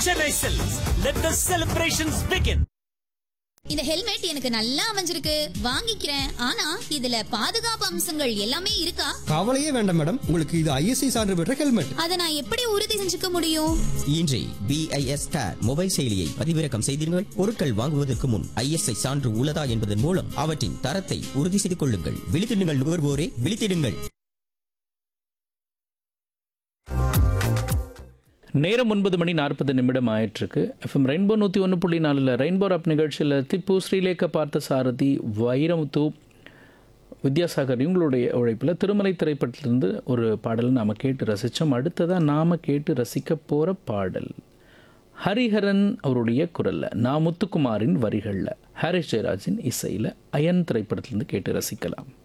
Chennai Silks. Let the celebrations begin. இந்த helmet எனக்கு நல்லா அமைஞ்சிருக்கு வாங்கிக்கிறேன் ஆனா இதுல பாதுகாப்பு அம்சங்கள் எல்லாமே இருக்கா கவலையே வேண்டாம் மேடம் உங்களுக்கு இது ஐஎஸ்ஐ சான்று பெற்ற ஹெல்மெட் அதை நான் எப்படி உறுதி செஞ்சுக்க முடியும் இன்றே பிஐஎஸ் டேர் மொபைல் செயலியை பதிவிறக்கம் செய்தீர்கள் பொருட்கள் வாங்குவதற்கு முன் ஐஎஸ்ஐ சான்று உள்ளதா என்பதன் மூலம் அவற்றின் தரத்தை உறுதி செய்து கொள்ளுங்கள் விழித்திடுங்கள் நுகர்வோரே விழித்திடுங்கள் நேரம் ஒன்பது மணி நாற்பது நிமிடம் ஆயிட்டிருக்கு எஃப்எம் ரெயின்போ நூற்றி ஒன்று புள்ளி நாலில் ரெயின்போ அப் நிகழ்ச்சியில் திப்பு ஸ்ரீலேக பார்த்த சாரதி வைரமுத்து வித்யாசாகர் இவங்களுடைய உழைப்பில் திருமலை திரைப்படத்திலிருந்து ஒரு பாடல் நாம் கேட்டு ரசித்தோம் அடுத்ததாக நாம் கேட்டு ரசிக்க போகிற பாடல் ஹரிஹரன் அவருடைய குரலில் நா முத்துக்குமாரின் வரிகளில் ஹாரிஸ் ஜெயராஜின் இசையில் அயன் திரைப்படத்திலிருந்து கேட்டு ரசிக்கலாம்